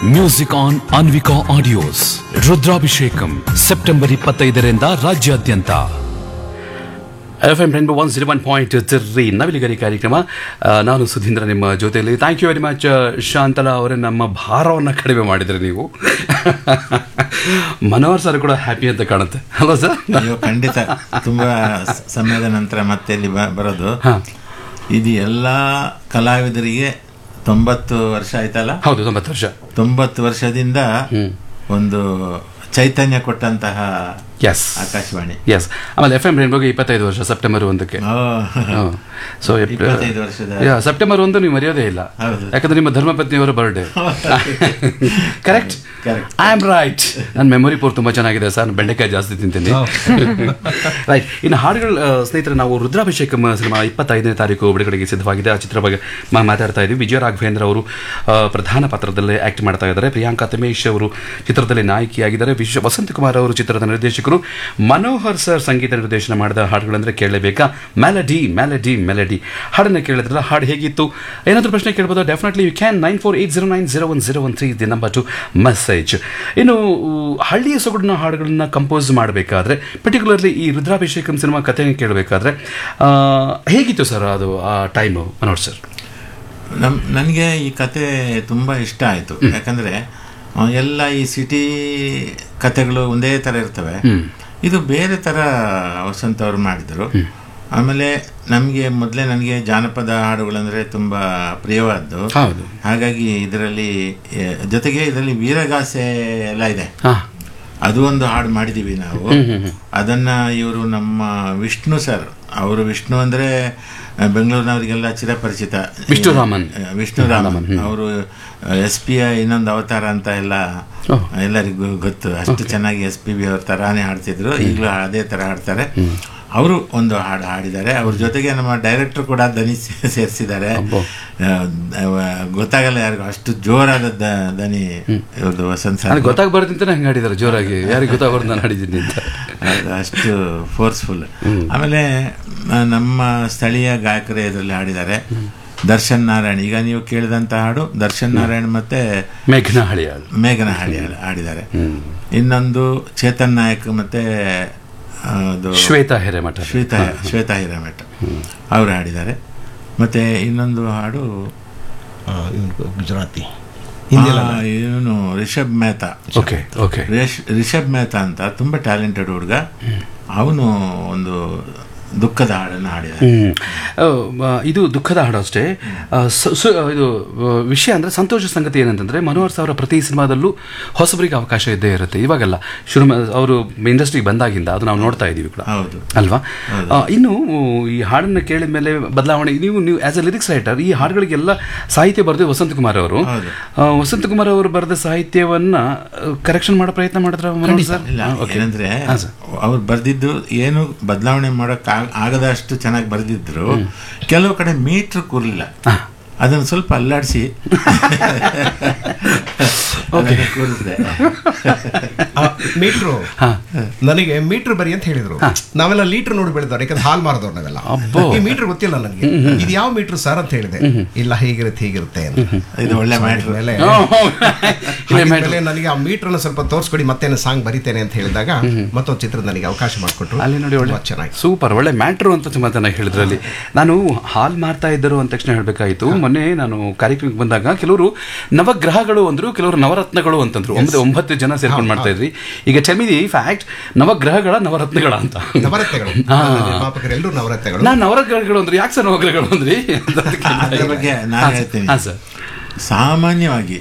Music on Anvika audios ರುದ್ರಾಭಿಷೇಕಂ September ಇಪ್ಪತ್ತೈದರಿಂದ ರಾಜ್ಯಾದ್ಯಂತ F M ten one zero one point three ನವಿಲಿಗರಿ ಕಾರ್ಯಕ್ರಮ ಆ, ನಾನು ಸುಧೀಂದ್ರ ನಿಮ್ಮ ಜೊತೆಯಲ್ಲಿ thank you very much Shantala ಅವರೇ ನಮ್ಮ ಭಾರವನ್ನು ಕಡಿಮೆ ಮಾಡಿದ್ರಿ ನೀವು ಮನೋಹರ್ ಸರ್ ಕೂಡ ಹ್ಯಾಪಿ ಅಂತ ಕಾಣುತ್ತೆ ಅಲ್ವಾ ಸರ್ ಅಯ್ಯೋ ಖಂಡಿತ ತುಂಬಾ ಸ- ಸಮಯದ ನಂತರ ಮತ್ತೆ ಇಲ್ಲಿ ಬ- ಬರೋದು ಹಾ. ಇದು ಎಲ್ಲಾ ಕಲಾವಿದರಿಗೆ ತೊಂಬತ್ತು ವರ್ಷ ಆಯ್ತಲ್ಲ ಹೌದು ತೊಂಬತ್ತು ವರ್ಷ ತೊಂಬತ್ತು ವರ್ಷದಿಂದ ಒಂದು ಚೈತನ್ಯ ಕೊಟ್ಟಂತಹ ಎಸ್ ಆಕಾಶವಾಣಿ ಎಸ್ ಆಮೇಲೆ ಎಫ್ ಎಂ ರೇನ್ಬೋಗೆ ಇಪ್ಪತ್ತೈದು ವರ್ಷ ಸೆಪ್ಟೆಂಬರ್ ಒಂದಕ್ಕೆ ಓ, ಸೊ ಇಪ್ಪತ್ತೈದು ವರ್ಷದ ಸೆಪ್ಟೆಂಬರ್ ಒಂದು ನೀವು ಮರೆಯೋದೇ ಇಲ್ಲ ಹೌದು. ಯಾಕಂದ್ರೆ ನಿಮ್ಮ ಧರ್ಮಪತ್ನಿಯವರ birthday correct Correct. I am right ನನ್ನ ಮೆಮೊರಿ ಪೋರ್ ತುಂಬಾ ಚೆನ್ನಾಗಿದೆ ಸರ್ ಬೆಂಡೆಕಾಯಿ ಜಾಸ್ತಿ ತಿಂತೀನಿ ರೈಟ್ ಇನ್ನು ಹಾಡುಗಳು ಆ, ಸ್ನೇಹಿತರೆ ನಾವು ರುದ್ರಾಭಿಷೇಕಂ ಸಿನಿಮಾ ಇಪ್ಪತ್ತೈದನೇ ತಾರೀಕು ಬಿಡುಗಡೆಗೆ ಸಿದ್ಧವಾಗಿದೆ ಆ ಚಿತ್ರ ಬಗ್ಗೆ ಮಾ- ಮಾತಾಡ್ತಾ ಇದ್ವಿ ವಿಜಯ ರಾಘವೇಂದ್ರ ಅವರು ಆ, ಪ್ರಧಾನ ಪಾತ್ರದಲ್ಲಿ ಆಕ್ಟ್ ಮಾಡ್ತಾ ಇದ್ದಾರೆ ಪ್ರಿಯಾಂಕಾ ತಮೇಶ್ ಅವರು ಚಿತ್ರದಲ್ಲಿ ನಾಯಕಿಯಾಗಿದ್ದಾರೆ ವಿಶ್ವ ವಸಂತ ಕುಮಾರ್ ಅವರು ಚಿತ್ರದ ನಿರ್ದೇಶಕರು ಮನೋಹರ್ ಸರ್ ಸಂಗೀತ ನಿರ್ದೇಶನ ಮಾಡಿದ ಹಾಡುಗಳಂದ್ರೆ ಕೇಳಲೇಬೇಕಾ ಮೆಲಡಿ ಮೆಲಡಿ ಮೆಲಡಿ ಹಾಡನ್ನು ಕೇಳಿದ್ರಲ್ಲ ಹಾಡು ಹೇಗಿತ್ತು ಏನಾದರೂ ಪ್ರಶ್ನೆ ಕೇಳ್ಬೋದು definitely you can nine four eight zero nine zero one zero one three the number to message ಇನ್ನು ಹಳ್ಳಿಯ ಸೊಗಡಿನ ಹಾಡುಗಳನ್ನ ಕಂಪೋಸ್ ಮಾಡಬೇಕಾದ್ರೆ ಪರ್ಟಿಕ್ಯುಲರ್ಲಿ ಈ ರುದ್ರಾಭಿಷೇಕಂ ಸಿನಿಮಾ ಕಥೆ ಕೇಳಬೇಕಾದ್ರೆ ಹೇಗಿತ್ತು ಸರ್ ಅದು ಆ ಟೈಮು ಮನೋಹರ್ ಸರ್ ನಮ್ ನನಗೆ ಈ ಕತೆ ತುಂಬಾ ಇಷ್ಟ ಆಯ್ತು ಯಾಕಂದ್ರೆ ಆ, ಎಲ್ಲ ಈ ಸಿಟಿ ಕತೆಗಳು ಒಂದೇ ತರ ಇರ್ತವೆ ಇದು ಬೇರೆ ತರ ವಸಂತ ಅವರು ಮಾಡಿದ್ರು ಆಮೇಲೆ ನಮಗೆ ಮೊದಲೇ ನನಗೆ ಜಾನಪದ ಹಾಡುಗಳಂದ್ರೆ ತುಂಬಾ ಪ್ರಿಯವಾದ್ದು ಹೌದು ಹಾಗಾಗಿ ಇದರಲ್ಲಿ ಎ, ಜೊತೆಗೆ ಇದರಲ್ಲಿ ವೀರಗಾಸೆ ಎಲ್ಲ ಇದೆ ಹಾಂ ಅದು ಒಂದು ಹಾಡು ಮಾಡಿದೀವಿ ನಾವು ಅದನ್ನ ಇವರು ನಮ್ಮ ವಿಷ್ಣು ಸರ್ ಅವರು ವಿಷ್ಣು ಅಂದ್ರೆ ಆ, ಬೆಂಗಳೂರಿನವರಿಗೆಲ್ಲ ಚಿರಪರಿಚಿತ ವಿಷ್ಣುರಾಮನ್. ಆ, ವಿಷ್ಣುರಾಮನ್ ಅವರು ಎಸ್ ಪಿ ಇನ್ನೊಂದು ಅವತಾರ ಅಂತ ಎಲ್ಲ ಓಹ್. ಎಲ್ಲರಿಗೂ ಗೊತ್ತು ಅಷ್ಟು ಚೆನ್ನಾಗಿ ಎಸ್ ಪಿ ಬಿ ಅವ್ರ ತರಾನೇ ಹಾಡ್ತಿದ್ರು ಈಗಲೂ ಅದೇ ತರ ಹಾಡ್ತಾರೆ ಅವರು ಒಂದು ಹಾಡು ಹಾಡಿದ್ದಾರೆ ಅವ್ರ ಜೊತೆಗೆ ನಮ್ಮ ಡೈರೆಕ್ಟರ್ ಕೂಡ ದನಿ ಸೇ- ಸೇರಿಸಿದ್ದಾರೆ ಅಬ್ಬೋ. ಆ, ದ- ಗೊತ್ತಾಗಲ್ಲ ಯಾರಿಗೂ ಅಷ್ಟು ಜೋರಾದ ದ- ದನಿ ಇವ್ರದ್ದು ವಸಂತ್ ಸರ್ ನನಗೆ ಗೊತ್ತಾಗಬಾರ್ದು ಅಂತಾನೆ ಹಂಗೆ ಹಾಡಿದ್ದಾರೆ ಜೋರಾಗಿ ಯಾರಿಗೆ ಗೊತ್ತಾಗಬಾರ್ದು ನಾನು ಹಾಡಿದ್ದೀನಿ ಅಂತ ಅದು ಅಷ್ಟು ಫೋರ್ಸ್ಫುಲ್ ಆಮೇಲೆ ನ- ನಮ್ಮ ಸ್ಥಳೀಯ ಗಾಯಕರೇ ಇದರಲ್ಲಿ ಹಾಡಿದ್ದಾರೆ ದರ್ಶನ್ ನಾರಾಯಣ್ ಈಗ ನೀವು ಕೇಳಿದಂತ ಹಾಡು ದರ್ಶನ್ ನಾರಾಯಣ್ ಮತ್ತೆ ಮೇಘನ ಹಳಿಯಾಳು ಮೇಘನ ಹಾಡಿ ಹಾಡಿದ್ದಾರೆ ಇನ್ನೊಂದು ಚೇತನ್ ನಾಯಕ್ ಮತ್ತೆ ಆ, ಅದು ಶ್ವೇತಾ ಹಿರೇಮಠ ಶ್ವೇತಾ ಶ್ವೇತಾ ಹಿರೇಮಠ ಅವರು ಹಾಡಿದ್ದಾರೆ ಮತ್ತೆ ಇನ್ನೊಂದು ಹಾಡು ಆ, ಇವ್ನು ಗುಜರಾತಿ ಇವನು ರಿಷಬ್ ಮೆಹ್ತಾ ಓಕೆ ಓಕೆ ರಿಷ್- ರಿಷಬ್ ಮೆಹ್ತಾ ಅಂತ ತುಂಬಾ ಟ್ಯಾಲೆಂಟೆಡ್ ಹುಡುಗ ಅವನು ಒಂದು ದುಃಖದ ಹಾಡನ್ನು ಹಾಡಿದ ಹ್ಮ್. ಆ, ಮ, ಇದು ದುಃಖದ ಹಾಡು ಅಷ್ಟೇ ಆ, ಸ- ಸ- ಇದು ಆ, ವಿಷಯ ಅಂದ್ರೆ ಸಂತೋಷ ಸಂಗತಿ ಏನಂತಂದ್ರೆ ಮನೋಹರ್ ಸಾವಿರ ಪ್ರತಿ ಸಿನಿಮಾದಲ್ಲೂ ಹೊಸಬರಿಗೆ ಅವಕಾಶ ಇದ್ದೇ ಇರುತ್ತೆ ಇವಾಗಲ್ಲ ಶುರು ಅವರು ಇಂಡಸ್ಟ್ರಿಗೆ ಬಂದಾಗಿಂದ ಅದು ನಾವು ನೋಡ್ತಾ ಇದೀವಿ ಕೂಡ ಹೌದು ಅಲ್ವಾ ಆ, ಇನ್ನು ಈ ಹಾಡನ್ನು ಕೇಳಿದ ಮೇಲೆ ಬದಲಾವಣೆ ನೀವು ನೀವು ಆಸ್ ಎ ಲಿರಿಕ್ಸ್ ರೈಟರ್ ಈ ಹಾಡುಗಳಿಗೆಲ್ಲ ಸಾಹಿತ್ಯ ಬರೆದು ವಸಂತ ಕುಮಾರ್ ಅವರು ಹೌದು. ಆ, ವಸಂತ ಕುಮಾರ್ ಅವರು ಬರೆದ ಸಾಹಿತ್ಯವನ್ನ ಕರೆಕ್ಷನ್ ಮಾಡೋ ಪ್ರಯತ್ನ ಮಾಡಿದ್ರ ಮನೋಹರ್ ಸರ್ ಇಲ್ಲ ಹಾ, okay. ಏನಂದ್ರೆ ಹಾ, ಸರ್. ಅವ್ರು ಬರ್ದಿದ್ದು ಏನು ಬದಲಾವಣೆ ಮಾಡಕ್ ಆಗ- ಆಗದಷ್ಟು ಚೆನ್ನಾಗಿ ಬರ್ದಿದ್ರು ಕೆಲವು ಕಡೆ ಮೀಟರ್ ಕೂರ್ಲಿಲ್ಲ ಅದನ್ನು ಸ್ವಲ್ಪ ಅಲ್ಲಾಡಿಸಿ ಕೂರಿಸಿದೆ ಮೀಟ್ರು ಹಾ. ನನಗೆ ಮೀಟರ್ ಬರಿ ಅಂತ ಹೇಳಿದ್ರು ನಾವೆಲ್ಲ ಲೀಟರ್ ನೋಡಿ ಬೆಳೆದವ್ರು ಯಾಕಂದ್ರೆ ಹಾಲ್ ಮಾರದವ್ರು ನಾವೆಲ್ಲ ಅಬ್ಬೋ. ಈ ಮೀಟರ್ ಗೊತ್ತಿಲ್ಲ ನನಗೆ ಇದು ಯಾವ ಮೀಟರ್ ಸರ್ ಅಂತ ಹೇಳಿದೆ ಇಲ್ಲ ಹೀಗಿರುತ್ತೆ ಹೀಗಿರುತ್ತೆ ಅಂತ ಇದು ಒಳ್ಳೆ ಮ್ಯಾಟ್ರ್ ಮೇಲೆ ಇಲ್ಲೇ ಮಾಡಿ. ಆಮೇಲೆ ನನಗೆ ಆ ಮೀಟರ್ ಸ್ವಲ್ಪ ತೋರಿಸ್ಕೊಡಿ ಮತ್ತೆ ಸಾಂಗ್ ಬರಿತೇನೆ ಅಂತ ಹೇಳಿದಾಗ ಮತ್ತೊಂದು ಚಿತ್ರದ ನನಗೆ ಅವಕಾಶ ಮಾಡಿಕೊಟ್ರು ಅಲ್ಲಿ ನೋಡಿ ಒಳ್ಳೆ ತುಂಬಾ ಚೆನ್ನಾಗಿ ಸೂಪರ್ ಒಳ್ಳೆ ಮ್ಯಾಟ್ರು ಅಂತ ತುಂಬಾ ಚೆನ್ನಾಗಿ ಹೇಳಿದ್ರಲ್ಲಿ ನಾನು ಹಾಲ್ ಮಾರ್ತಾ ಇದ್ದರು ಅಂದ ತಕ್ಷಣ ಹೇಳಬೇಕಾಯಿತು ಮೊನ್ನೆ ನಾನು ಕಾರ್ಯಕ್ರಮಕ್ಕೆ ಬಂದಾಗ ಕೆಲವರು ನವಗ್ರಹಗಳು ಅಂದ್ರು ಕೆಲವರು ನವರತ್ನಗಳು ಅಂತಂದ್ರು ಒಂಬತ್ತು ಒಂಬತ್ತು ಜನ ಸೇರ್ಕೊಂಡು ಮಾಡ್ತಾ ಇದ್ರಿ ಈಗ ಚೆಮಿದಿ ಫ್ಯಾಕ್ಟ್ ನವಗ್ರಹಗಳ ನವರತ್ನಗಳ ಅಂತ ನವರತ್ನಗಳು ಹಾ. ನಿರ್ಮಾಪಕರು ಎಲ್ಲರೂ ನವರತ್ನಗಳು ನಾನು ನವಗ್ರಹಗಳು ಅಂದ್ರೆ ಯಾಕೆ ಸರ್ ನವಗ್ರಹಗಳು ಅಂದ್ರಿ ಅಂತ ಅದ್ರ ಬಗ್ಗೆ ನಾನು ಹೇಳ್ತೀನಿ ಹಾಂ ಸರ್ ಸಾಮಾನ್ಯವಾಗಿ